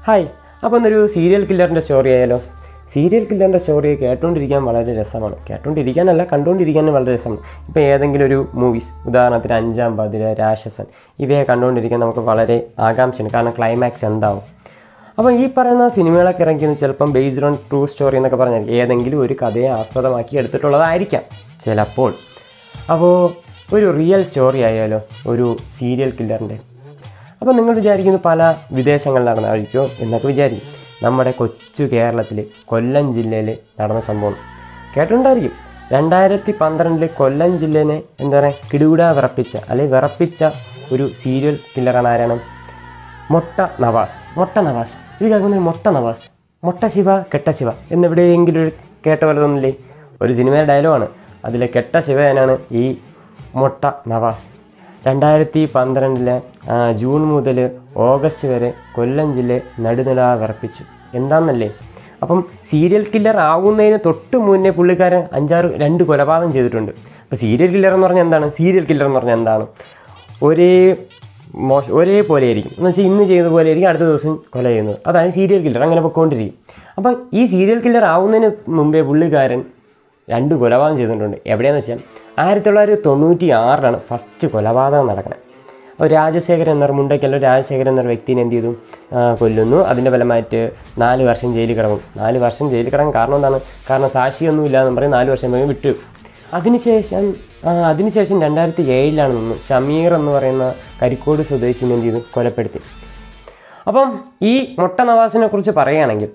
hi അപ്പോൾ ഇന്നൊരു serial കില്ലറിൻ്റെ സ്റ്റോറി ആയാലോ സീരിയൽ കില്ലറിൻ്റെ സ്റ്റോറി കേട്ടുകൊണ്ടിരിക്കാൻ വളരെ രസമാണ് കേട്ടുകൊണ്ടിരിക്കാനല്ല കണ്ടുകൊണ്ടിരിക്കാനും വളരെ രസമാണ് ഇപ്പോൾ ഏതെങ്കിലും ഒരു മൂവീസ് ഉദാഹരണത്തിന് അഞ്ചാം പതിര രാക്ഷസൻ ഇവയെ കണ്ടുകൊണ്ടിരിക്കാൻ നമുക്ക് വളരെ ആകാംക്ഷയാണ് കാരണം ക്ലൈമാക്സ് എന്താവും അപ്പോൾ ഈ പറയുന്ന സിനിമകളൊക്കെ ഇറങ്ങിയത് ചിലപ്പം ബേസ്ഡ് ഓൺ ട്രൂ സ്റ്റോറി എന്നൊക്കെ പറഞ്ഞാൽ ഏതെങ്കിലും ഒരു കഥയെ ആസ്പദമാക്കി എടുത്തിട്ടുള്ളതായിരിക്കാം ചിലപ്പോൾ അപ്പോൾ ഒരു റിയൽ സ്റ്റോറി ആയാലോ ഒരു സീരിയൽ കില്ലറിൻ്റെ അപ്പോൾ നിങ്ങൾ വിചാരിക്കുന്നു പല വിദേശങ്ങളിൽ നടന്നായിരിക്കുമോ എന്നൊക്കെ വിചാരിക്കും നമ്മുടെ കൊച്ചു കേരളത്തിൽ കൊല്ലം ജില്ലയിൽ നടന്ന സംഭവം കേട്ടിട്ടുണ്ടായിരിക്കും രണ്ടായിരത്തി പന്ത്രണ്ടിൽ കൊല്ലം ജില്ലേനെ എന്താ പറയുക കിടുകിട വിറപ്പിച്ച അല്ലെങ്കിൽ വിറപ്പിച്ച ഒരു സീരിയൽ കില്ലറാണ് ആരാണ് മൊട്ട നവാസ് മൊട്ട നവാസ് ഇത് കേൾക്കുന്ന മൊട്ട നവാസ് മൊട്ട ശിവ കെട്ട ശിവ എന്നെവിടെയെങ്കിലും ഒരു കേട്ട പോലെ തോന്നില്ലേ ഒരു സിനിമയുടെ ഡയലോഗാണ് അതിലെ കെട്ട ശിവനാണ് ഈ മൊട്ട നവാസ് രണ്ടായിരത്തി പന്ത്രണ്ടിലെ ജൂൺ മുതൽ ഓഗസ്റ്റ് വരെ കൊല്ലം ജില്ലയെ നടുനില വിറപ്പിച്ചു എന്താണെന്നല്ലേ അപ്പം സീരിയൽ കില്ലർ ആകുന്നതിന് തൊട്ട് മുന്നേ പുള്ളിക്കാരൻ അഞ്ചാറ് രണ്ട് കൊലപാതകം ചെയ്തിട്ടുണ്ട് അപ്പോൾ സീരിയൽ കില്ലർ എന്ന് പറഞ്ഞാൽ എന്താണ് സീരിയൽ കില്ലർ എന്ന് പറഞ്ഞാൽ എന്താണ് ഒരേ മോശ ഒരേപോലെ ആയിരിക്കും എന്ന് വെച്ചാൽ ഇന്ന് ചെയ്ത പോലെ ആയിരിക്കും അടുത്ത ദിവസം കൊല ചെയ്യുന്നത് അതാണ് സീരിയൽ കില്ലർ അങ്ങനെ പൊയ്ക്കൊണ്ടിരിക്കും അപ്പം ഈ സീരിയൽ കില്ലർ ആവുന്നതിന് മുമ്പേ പുള്ളിക്കാരൻ രണ്ട് കൊലപാതകം ചെയ്തിട്ടുണ്ട് എവിടെയാണെന്ന് വെച്ചാൽ ആയിരത്തി തൊള്ളായിരത്തി തൊണ്ണൂറ്റി ആറിലാണ് ഫസ്റ്റ് കൊലപാതകം നടക്കുന്നത് ഒരു രാജശേഖരൻ എന്നൊരു മുണ്ടയ്ക്കല്ല രാജശേഖരൻ എന്നൊരു വ്യക്തിനെ എന്ത് ചെയ്തു ആ, കൊല്ലുന്നു അതിൻ്റെ ഫലമായിട്ട് നാല് വർഷം ജയിലിൽ കിടക്കും നാല് വർഷം ജയിലിൽ കിടക്കാൻ കാരണം എന്താണ് കാരണം സാക്ഷിയൊന്നും ഇല്ല എന്ന് പറയും നാല് വർഷം കഴിഞ്ഞ് വിട്ടു അതിനുശേഷം ആ, അതിനുശേഷം രണ്ടായിരത്തി ഏഴിലാണ് നിന്ന് ഷമീർ എന്ന് പറയുന്ന കരിക്കോട് സ്വദേശിനെ എന്ത് ചെയ്തു കൊലപ്പെടുത്തി അപ്പം ഈ മൊട്ട നവാസിനെ കുറിച്ച് പറയുകയാണെങ്കിൽ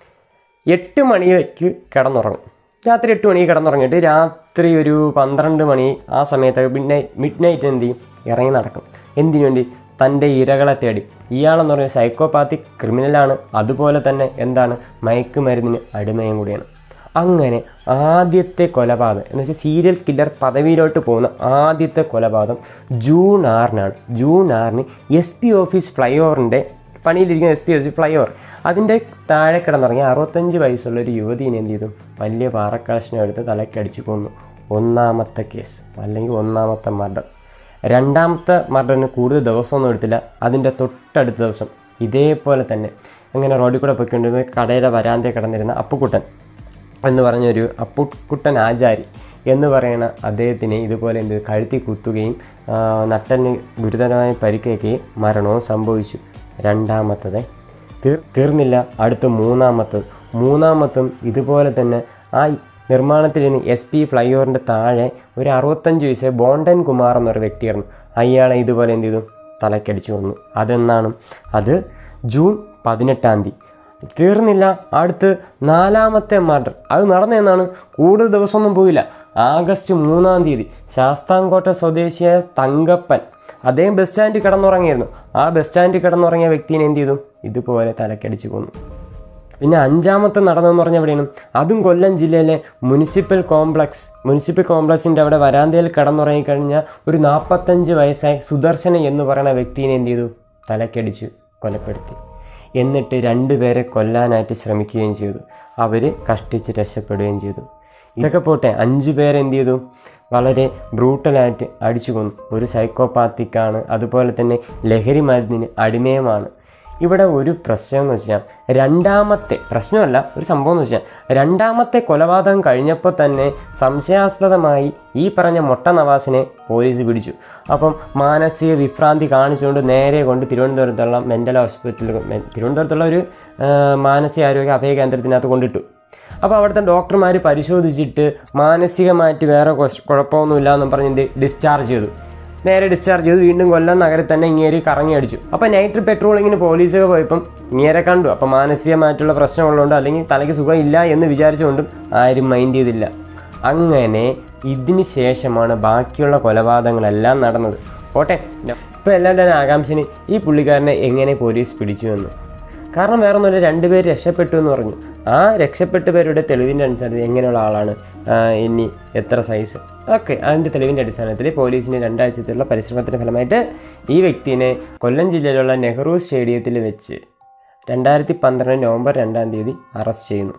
എട്ട് മണിക്ക് കിടന്നുറങ്ങും രാത്രി എട്ട് മണിക്ക് കിടന്നുറങ്ങിയിട്ട് രാത്രി ഒരു പന്ത്രണ്ട് മണി ആ സമയത്ത് മിഡ് നൈറ്റ് മിഡ് നൈറ്റ് എന്ത് ചെയ്യും ഇറങ്ങി നടക്കും എന്തിനു വേണ്ടി തൻ്റെ ഇരകളെ തേടി ഇയാളെന്ന് പറയുന്നത് സൈക്കോപാത്തിക് ക്രിമിനലാണ് അതുപോലെ തന്നെ എന്താണ് മയക്കുമരുന്നിന് അടിമയും കൂടിയാണ് അങ്ങനെ ആദ്യത്തെ കൊലപാതകം എന്ന് വെച്ചാൽ സീരിയൽ കില്ലർ പദവിയിലോട്ട് പോകുന്ന ആദ്യത്തെ കൊലപാതകം ജൂൺ ആറിനാണ് ജൂൺ ആറിന് എസ് പി ഓഫീസ് ഫ്ലൈ ഓവറിൻ്റെ പണിയിലിരിക്കുന്ന S P S flyover അതിൻ്റെ താഴെ കിടന്നിറങ്ങി അറുപത്തഞ്ച് വയസ്സുള്ള ഒരു യുവതിനെ എന്ത് ചെയ്തു വലിയ പാറക്കാശിനെ എടുത്ത് തലക്കടിച്ചു കൊന്നു ഒന്നാമത്തെ കേസ് അല്ലെങ്കിൽ ഒന്നാമത്തെ മർഡർ രണ്ടാമത്തെ മർഡറിന് കൂടുതൽ ദിവസമൊന്നും എടുത്തില്ല അതിൻ്റെ തൊട്ടടുത്ത ദിവസം ഇതേപോലെ തന്നെ അങ്ങനെ റോഡിൽ കൂടെ പൊയ്ക്കൊണ്ടിരുന്ന കടയുടെ വരാന്തയിൽ കിടന്നിരുന്ന അപ്പുക്കുട്ടൻ എന്ന് പറഞ്ഞൊരു അപ്പുക്കുട്ടൻ ആചാരി എന്ന് പറയുന്ന അദ്ദേഹത്തിനെ ഇതുപോലെ എന്ത് കഴുത്തി കുത്തുകയും ആ, നട്ടലിന് ഗുരുതരമായി പരിക്കേൽക്കുകയും മരണവും സംഭവിച്ചു രണ്ടാമത്തത് തീർ തീർന്നില്ല അടുത്ത മൂന്നാമത്തത് മൂന്നാമത്തും ഇതുപോലെ തന്നെ ആ നിർമ്മാണത്തിലിരുന്ന് എസ് പി ഫ്ലൈ ഓവറിൻ്റെ താഴെ ഒരു അറുപത്തഞ്ച് വയസ്സ് ബോണ്ടൻ കുമാർ എന്നൊരു വ്യക്തിയായിരുന്നു അയാളെ ഇതുപോലെ എന്ത് ചെയ്തു തലക്കടിച്ചു കൊന്നു അതെന്നാണ് അത് ജൂൺ പതിനെട്ടാം തീയതി തീർന്നില്ല അടുത്ത് നാലാമത്തെ മർഡർ അത് നടന്നതെന്നാണ് കൂടുതൽ ദിവസമൊന്നും പോയില്ല ആഗസ്റ്റ് മൂന്നാം തീയതി ശാസ്താംകോട്ട സ്വദേശിയായ തങ്കപ്പൻ അദ്ദേഹം ബസ് സ്റ്റാൻഡിൽ കിടന്നുറങ്ങിയിരുന്നു ആ ബസ് സ്റ്റാൻഡിൽ കിടന്നുറങ്ങിയ വ്യക്തിനെ എന്ത് ചെയ്തു ഇതുപോലെ തലക്കടിച്ചു കൊന്നു പിന്നെ അഞ്ചാമത്തെ നടന്നതെന്ന് പറഞ്ഞാൽ എവിടെയാണ് അതും കൊല്ലം ജില്ലയിലെ മുനിസിപ്പൽ കോംപ്ലക്സ് മുനിസിപ്പൽ കോംപ്ലക്സിൻ്റെ അവിടെ വരാന്തയിൽ കിടന്നുറങ്ങിക്കഴിഞ്ഞ ഒരു നാൽപ്പത്തഞ്ച് വയസ്സായ സുദർശന എന്ന് പറയുന്ന വ്യക്തിനെ എന്ത് ചെയ്തു തലക്കടിച്ചു കൊലപ്പെടുത്തി എന്നിട്ട് രണ്ടുപേരെ കൊല്ലാനായിട്ട് ശ്രമിക്കുകയും ചെയ്തു അവർ കഷ്ടിച്ച് രക്ഷപ്പെടുകയും ചെയ്തു ഇതൊക്കെ പോട്ടെ അഞ്ചു പേരെ എന്ത് ചെയ്തു വളരെ ബ്രൂട്ടലായിട്ട് അടിച്ചു കൊന്നു ഒരു സൈക്കോപാത്തിക്കാണ് അതുപോലെ തന്നെ ലഹരി മരുന്നിന് അടിമയുമാണ് ഇവിടെ ഒരു പ്രശ്നം എന്ന് വെച്ചാൽ രണ്ടാമത്തെ പ്രശ്നമല്ല ഒരു സംഭവം എന്ന് വെച്ചാൽ രണ്ടാമത്തെ കൊലപാതകം കഴിഞ്ഞപ്പോൾ തന്നെ സംശയാസ്പദമായി ഈ പറഞ്ഞ മൊട്ട നവാസിനെ പോലീസ് പിടിച്ചു അപ്പം മാനസിക വിഭ്രാന്തി കാണിച്ചുകൊണ്ട് നേരെ കൊണ്ട് തിരുവനന്തപുരത്തുള്ള മെൻ്റൽ ഹോസ്പിറ്റലിൽ മെ- തിരുവനന്തപുരത്തുള്ള ഒരു ആ, മാനസികാരോഗ്യ അഭയ കേന്ദ്രത്തിനകത്ത് കൊണ്ടിട്ടു അപ്പോൾ അവിടുത്തെ ഡോക്ടർമാർ പരിശോധിച്ചിട്ട് മാനസികമായിട്ട് വേറെ കുഴ- കുഴപ്പമൊന്നുമില്ല എന്നും പറഞ്ഞ് ഇത് ഡിസ്ചാർജ് ചെയ്തു നേരെ ഡിസ്ചാർജ് ചെയ്തു വീണ്ടും കൊല്ലം നഗരത്തിൽ തന്നെ ഇങ്ങേരി കറങ്ങി അടിച്ചു അപ്പോൾ നൈറ്റ് പെട്രോളിങ്ങിന് പോലീസൊക്കെ പോയപ്പം ഇങ്ങേരെ കണ്ടു അപ്പോൾ മാനസികമായിട്ടുള്ള പ്രശ്നമുള്ളതുകൊണ്ട് അല്ലെങ്കിൽ തലയ്ക്ക് സുഖം ഇല്ല എന്ന് വിചാരിച്ചുകൊണ്ടും ആരും മൈൻഡ് ചെയ്തില്ല അങ്ങനെ ഇതിന് ശേഷമാണ് ബാക്കിയുള്ള കൊലപാതകങ്ങളെല്ലാം നടന്നത് പോട്ടെ ഇപ്പോൾ എല്ലാവരുടെ ആകാംക്ഷന് ഈ പുള്ളിക്കാരനെ എങ്ങനെ പോലീസ് പിടിച്ചു എന്ന് കാരണം വേറെ ഒന്നുമില്ല രണ്ടുപേര് രക്ഷപ്പെട്ടു എന്ന് പറഞ്ഞു ആ രക്ഷപ്പെട്ട പേരുടെ തെളിവിൻ്റെ അനുസരിച്ച് എങ്ങനെയുള്ള ആളാണ് ആ, ഇനി എത്ര സൈസ് ഓക്കെ അതിൻ്റെ തെളിവിൻ്റെ അടിസ്ഥാനത്തിൽ പോലീസിന് രണ്ടാഴ്ചത്തുള്ള പരിശ്രമത്തിൻ്റെ ഫലമായിട്ട് ഈ വ്യക്തിനെ കൊല്ലം ജില്ലയിലുള്ള നെഹ്റു സ്റ്റേഡിയത്തിൽ വെച്ച് രണ്ടായിരത്തി പന്ത്രണ്ട് നവംബർ രണ്ടാം തീയതി അറസ്റ്റ് ചെയ്യുന്നു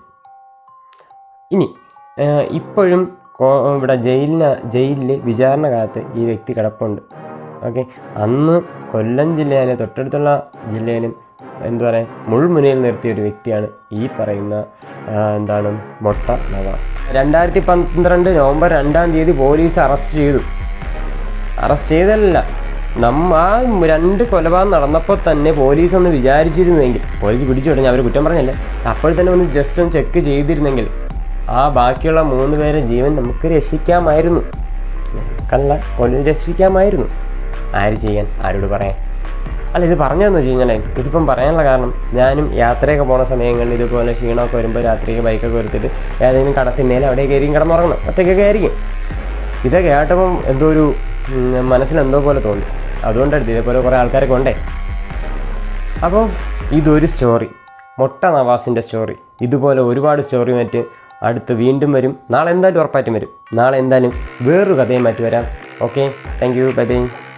ഇനി ആ, ഇപ്പോഴും കോ- ഇവിടെ ജയിലിന് ജയിലിൽ വിചാരണ കാലത്ത് ഈ വ്യക്തി കിടപ്പുണ്ട് ഓക്കെ അന്ന് കൊല്ലം ജില്ലയിലെ തൊട്ടടുത്തുള്ള ജില്ലയിലും എന്താ പറയുക മുൾമുനയിൽ നിർത്തിയ ഒരു വ്യക്തിയാണ് ഈ പറയുന്ന ആ, എന്താണ് മൊട്ട നവാസ് രണ്ടായിരത്തി പന്ത്രണ്ട് നവംബർ രണ്ടാം തീയതി പോലീസ് അറസ്റ്റ് ചെയ്തു അറസ്റ്റ് ചെയ്തല്ല നമ്മ ആ രണ്ട് കൊലപാതകം നടന്നപ്പോൾ തന്നെ പോലീസ് ഒന്ന് വിചാരിച്ചിരുന്നെങ്കിൽ പോലീസ് പിടിച്ചു തുടങ്ങി അവർ കുറ്റം പറഞ്ഞല്ലേ അപ്പോൾ തന്നെ ഒന്ന് ജസ്റ്റ് ഒന്ന് ചെക്ക് ചെയ്തിരുന്നെങ്കിൽ ആ ബാക്കിയുള്ള മൂന്ന് പേരെ ജീവൻ നമുക്ക് രക്ഷിക്കാമായിരുന്നു കല്ല പോലീസ് രക്ഷിക്കാമായിരുന്നു ആര് ചെയ്യാൻ ആരോട് പറയാൻ അല്ല ഇത് പറഞ്ഞതെന്ന് വെച്ച് കഴിഞ്ഞാൽ ഇതിപ്പം പറയാനുള്ള കാരണം ഞാനും യാത്രയൊക്കെ പോണ സമയങ്ങളിൽ ഇതുപോലെ ക്ഷീണമൊക്കെ വരുമ്പോൾ രാത്രിയൊക്കെ ബൈക്കൊക്കെ എടുത്തിട്ട് ഏതെങ്കിലും കടത്തിന്മേലെ അവിടെ കയറിയും കിടന്നുറങ്ങണം ഒറ്റയ്ക്കൊക്കെ ആയിരിക്കും ഇതൊക്കെ കേട്ടപ്പം എന്തോ ഒരു ഉം, മനസ്സിലെന്തോ പോലെ തോന്നി അതുകൊണ്ടെടുത്ത് ഇതേപോലെ കുറേ ആൾക്കാരൊക്കെ ഉണ്ടേ അപ്പോൾ ഇതൊരു സ്റ്റോറി മൊട്ട നവാസിൻ്റെ സ്റ്റോറി ഇതുപോലെ ഒരുപാട് സ്റ്റോറി മറ്റ് അടുത്ത് വീണ്ടും വരും നാളെ എന്തായാലും ഉറപ്പായിട്ടും വരും നാളെ എന്തായാലും വേറൊരു കഥയും മറ്റു വരാം okay thank you bye by